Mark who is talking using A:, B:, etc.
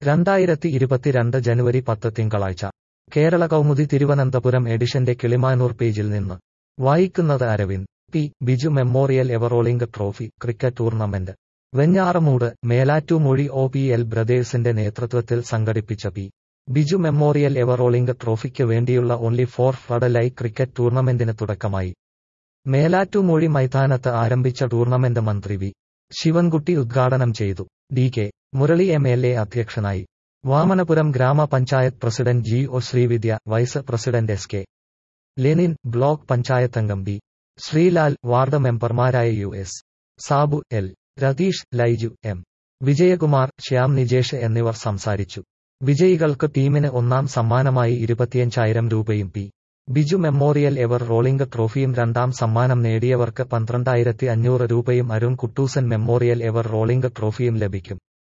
A: രണ്ടായിരത്തി ഇരുപത്തിരണ്ട് ജനുവരി പത്ത് തിങ്കളാഴ്ച കേരള കൗമുദി തിരുവനന്തപുരം എഡിഷന്റെ കിളിമാനൂർ പേജിൽ നിന്ന് വായിക്കുന്നത് Aravind P Biju memorial ever rolling trophy cricket tournament Venjaramoodu Melattumoozhi O P L ബ്രദേഴ്സിന്റെ നേതൃത്വത്തിൽ സംഘടിപ്പിച്ച പി ബിജു മെമ്മോറിയൽ എവറോളിംഗ് ട്രോഫിക്ക് വേണ്ടിയുള്ള ഓൺലി ഫോർ ഫ്ലഡലൈ ക്രിക്കറ്റ് ടൂർണമെന്റിന് തുടക്കമായി മേലാറ്റുമൂഴി മൈതാനത്ത് ആരംഭിച്ച ടൂർണമെന്റ് മന്ത്രി വി ശിവൻകുട്ടി ഉദ്ഘാടനം ചെയ്തു D K Murali M L A അധ്യക്ഷനായി Vamanapuram grama panchayat president G O Sreevidya vice president S K Lenin block പഞ്ചായത്തംഗം ബി ശ്രീലാൽ വാർഡ് മെമ്പർമാരായ U S Sabu L Ratheesh Laiju M Vijayakumar Shyam Nijesh എന്നിവർ സംസാരിച്ചു വിജയികൾക്ക് ടീമിന് ഒന്നാം സമ്മാനമായി ഇരുപത്തിയഞ്ചായിരം രൂപയും P Biju memorial ever rolling ട്രോഫിയും രണ്ടാം സമ്മാനം നേടിയവർക്ക് പന്ത്രണ്ടായിരത്തി അഞ്ഞൂറ് രൂപയും Arun Kuttoosan memorial ever rolling ട്രോഫിയും ലഭിക്കും